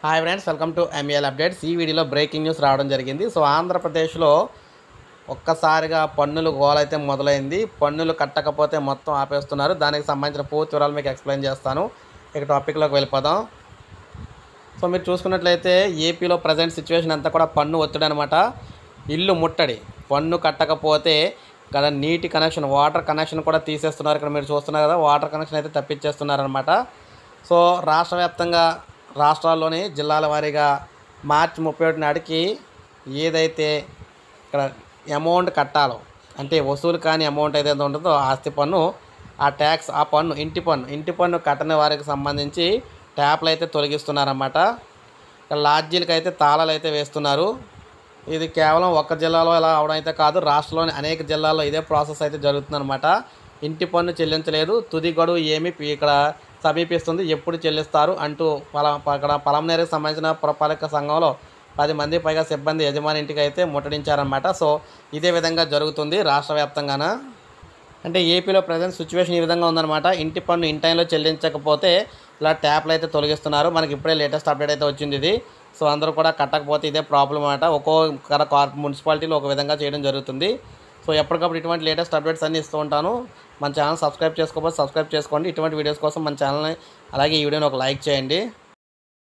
hi friends welcome to MAL updates ఈ వీడియోలో breaking news రావడం జరిగింది సో ఆంధ్రప్రదేశ్లో ఒక్కసారిగా పన్నులు గోలైతే మొదలైంది పన్నులు కట్టకపోతే మొత్తం ఆపేస్తున్నారు దానికి సంబంధించిన పూర్తి వివరాలు మీకు ఎక్స్ప్లెయిన్ చేస్తాను ఇక టాపిక్లోకి వెళ్ళిపోదాం సో మీరు చూసుకున్నట్లయితే ఏపీలో ప్రజెంట్ సిచ్యువేషన్ అంతా కూడా పన్ను ఒత్తిడి అనమాట ఇల్లు ముట్టడి పన్ను కట్టకపోతే ఇక్కడ నీటి కనెక్షన్ వాటర్ కనెక్షన్ కూడా తీసేస్తున్నారు ఇక్కడ మీరు చూస్తున్నారు కదా వాటర్ కనెక్షన్ అయితే తప్పించేస్తున్నారు అనమాట సో రాష్ట్ర వ్యాప్తంగా రాష్ట్రాల్లోని జిల్లాల వారీగా మార్చి ముప్పై ఒకటి నాటికి ఏదైతే ఇక్కడ అమౌంట్ కట్టాలో అంటే వసూలు కాని అమౌంట్ ఏదైతే ఉంటుందో ఆస్తి పన్ను ఆ ట్యాక్స్ ఆ పన్ను ఇంటి పన్ను ఇంటి పన్ను కట్టని వారికి సంబంధించి ట్యాప్లు అయితే తొలగిస్తున్నారన్నమాట ఇక్కడ లాడ్జీలకు అయితే తాళాలు అయితే వేస్తున్నారు ఇది కేవలం ఒక్క జిల్లాలో ఇలా అవడం అయితే కాదు రాష్ట్రంలోని అనేక జిల్లాల్లో ఇదే ప్రాసెస్ అయితే జరుగుతుందన్నమాట ఇంటి పన్ను చెల్లించలేదు తుది గడువు ఏమి పి- ఇక్కడ సమీపిస్తుంది ఎప్పుడు చెల్లిస్తారు అంటూ పల అక్కడ పలమనేరుకు సంబంధించిన పురపాలక సంఘంలో పది మంది పైగా సిబ్బంది యజమాని ఇంటికి అయితే ముట్టడించారన్నమాట సో ఇదే విధంగా జరుగుతుంది రాష్ట్ర వ్యాప్తంగాన అంటే ఏపీలో ప్రజెంట్ సిచ్యువేషన్ ఈ విధంగా ఉందన్నమాట ఇంటి పన్ను ఇన్ టైంలో చెల్లించకపోతే ఇలా ట్యాప్లు అయితే తొలగిస్తున్నారు మనకి ఇప్పుడే లేటెస్ట్ అప్డేట్ అయితే వచ్చింది ఇది సో అందరూ కూడా కట్టకపోతే ఇదే ప్రాబ్లం అనమాట ఒక్కో కార్ మున్సిపాలిటీలో ఒక విధంగా చేయడం జరుగుతుంది సో ఎప్పటికప్పుడు ఇటువంటి లేటెస్ట్ అప్డేట్స్ అన్నీ ఇస్తూ ఉంటాను మన ఛానల్ సబ్స్క్రైబ్ చేసుకోకపోతే సబ్స్క్రైబ్ చేసుకోండి ఇటువంటి వీడియోస్ కోసం మన ఛానల్ని అలాగే ఈ వీడియోని ఒక లైక్ చేయండి